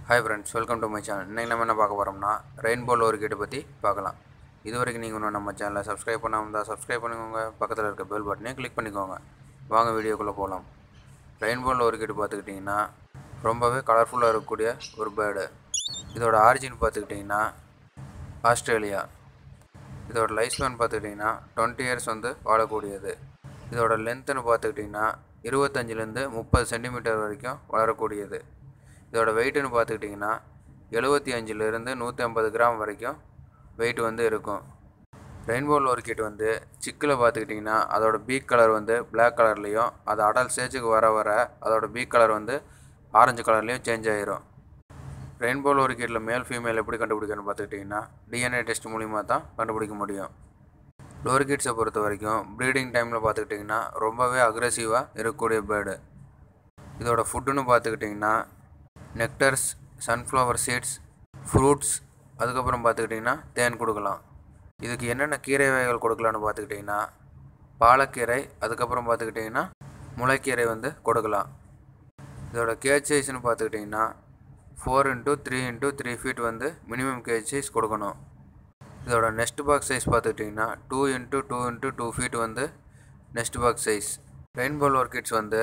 hi friends welcome to my channel இன்றைக்கி நம்ம என்ன பார்க்க போகிறோம்னா ரெயின்போ லோர் கேட்டை பற்றி பார்க்கலாம் இது வரைக்கும் நீங்கள் இன்னும் நம்ம சேனலை சப்ஸ்கிரைப் பண்ணாமல் இருந்தால் சப்ஸ்கிரைப் பண்ணிக்கோங்க பக்கத்தில் இருக்க பெல் பட்டனையும் கிளிக் பண்ணிக்கோங்க வாங்க வீடியோக்குள்ளே போகலாம் ரெயின்போ லோர் கேட்டு பார்த்துக்கிட்டிங்கன்னா ரொம்பவே கலர்ஃபுல்லாக இருக்கக்கூடிய ஒரு பேர்டு இதோட ஆரிஜின் பார்த்துக்கிட்டிங்கன்னா ஆஸ்திரேலியா இதோட லைஃப் ஸ்பேன் பார்த்துக்கிட்டிங்கன்னா டுவெண்ட்டி இயர்ஸ் வந்து வாழக்கூடியது இதோட லென்த்துன்னு பார்த்துக்கிட்டிங்கன்னா இருபத்தஞ்சிலேருந்து முப்பது சென்டிமீட்டர் வரைக்கும் வளரக்கூடியது இதோட வெயிட்டுன்னு பார்த்துக்கிட்டிங்கன்னா எழுபத்தி அஞ்சுலேருந்து நூற்றி ஐம்பது கிராம் வரைக்கும் வெயிட் வந்து இருக்கும் ரெயின்போ லோர்கிட் வந்து சிக்கில் பார்த்துக்கிட்டிங்கன்னா அதோட பீக் கலர் வந்து பிளாக் கலர்லேயும் அது அடல் ஸ்டேஜுக்கு வர வர அதோட பீக் கலர் வந்து ஆரஞ்சு கலர்லேயும் சேஞ்ச் ஆயிரும் ரெயின்போ லோரிக்கெட்டில் மேல் ஃபீமேல் எப்படி கண்டுபிடிக்கணும்னு பார்த்துக்கிட்டிங்கன்னா டிஎன்ஏ டெஸ்ட் மூலிமா தான் கண்டுபிடிக்க முடியும் லோரிக்கிட்ஸை பொறுத்த வரைக்கும் ப்ரீடிங் டைமில் பார்த்துக்கிட்டிங்கன்னா ரொம்பவே அக்ரெசிவாக இருக்கக்கூடிய பேர்டு இதோட ஃபுட்டுன்னு பார்த்துக்கிட்டிங்கன்னா நெக்டர்ஸ் சன்ஃப்ளவர் சீட்ஸ் ஃப்ரூட்ஸ் அதுக்கப்புறம் பார்த்துக்கிட்டிங்கன்னா தேன் கொடுக்கலாம் இதுக்கு என்னென்ன கீரை வகைகள் கொடுக்கலான்னு பார்த்துக்கிட்டிங்கன்னா பாலக்கீரை அதுக்கப்புறம் பார்த்துக்கிட்டிங்கன்னா முளைக்கீரை வந்து கொடுக்கலாம் இதோட கேஜ் சைஸ்னு பார்த்துக்கிட்டிங்கன்னா four into three into three feet வந்து மினிமம் கேஜ் சைஸ் கொடுக்கணும் இதோட நெஸ்ட் பாக்ஸ் சைஸ் பார்த்துக்கிட்டிங்கன்னா two into two into two feet வந்து nest box size rainbow kids வந்து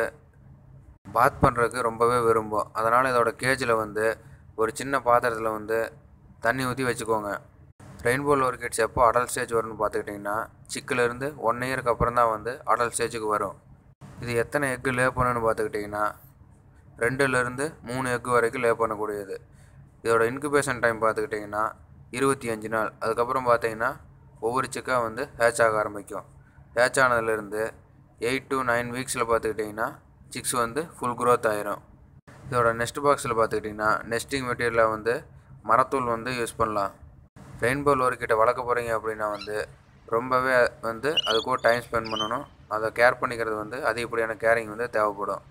பாத் பண்ணுறதுக்கு ரொம்பவே விரும்பும் அதனால் இதோட கேஜில் வந்து ஒரு சின்ன பாத்திரத்தில் வந்து தண்ணி ஊற்றி வச்சுக்கோங்க ரெயின்போ கிட்ஸ் எப்போ அடல் ஸ்டேஜ் வரும்னு பார்த்துக்கிட்டிங்கன்னா சிக்கிலேருந்து ஒன் இயருக்கு அப்புறம் தான் வந்து அடல் ஸ்டேஜுக்கு வரும் இது எத்தனை எக்கு லே பண்ணணும்னு பார்த்துக்கிட்டிங்கன்னா ரெண்டுலேருந்து மூணு எக்கு வரைக்கும் லே பண்ணக்கூடியது இதோட இன்குபேஷன் டைம் பார்த்துக்கிட்டிங்கன்னா இருபத்தி அஞ்சு நாள் அதுக்கப்புறம் பார்த்தீங்கன்னா ஒவ்வொரு சிக்காக வந்து ஹேட்ச் ஆக ஆரம்பிக்கும் ஹேட்ச் ஆனதுலேருந்து எயிட் டு நைன் வீக்ஸில் பார்த்துக்கிட்டிங்கன்னா சிக்ஸ் வந்து ஃபுல் க்ரோத் ஆயிரும் இதோட நெஸ்ட் பாக்ஸில் பார்த்துக்கிட்டிங்கன்னா நெஸ்டிங் மெட்டீரியலாக வந்து மரத்தூள் வந்து யூஸ் பண்ணலாம் ரெயின்போ லோரிக்கிட்ட வளர்க்க போகிறீங்க அப்படின்னா வந்து ரொம்பவே வந்து அது கூட டைம் ஸ்பெண்ட் பண்ணணும் அதை கேர் பண்ணிக்கிறது வந்து அதிகப்படியான கேரிங் வந்து தேவைப்படும்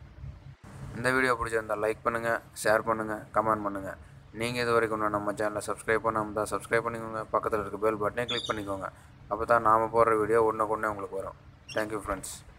இந்த வீடியோ பிடிச்சிருந்தால் லைக் பண்ணுங்கள் ஷேர் பண்ணுங்கள் கமெண்ட் பண்ணுங்கள் நீங்கள் இது வரைக்கும் இன்னும் நம்ம சேனலை சப்ஸ்கிரைப் பண்ணாமல் தான் சப்ஸ்கிரைப் பண்ணிக்கோங்க பக்கத்தில் இருக்க பெல் பட்டனே கிளிக் பண்ணிக்கோங்க அப்போ தான் நாம் போடுற வீடியோ ஒன்று ஒன்றே உங்களுக்கு வரும் தேங்க்யூ ஃப்ரெண்ட்ஸ்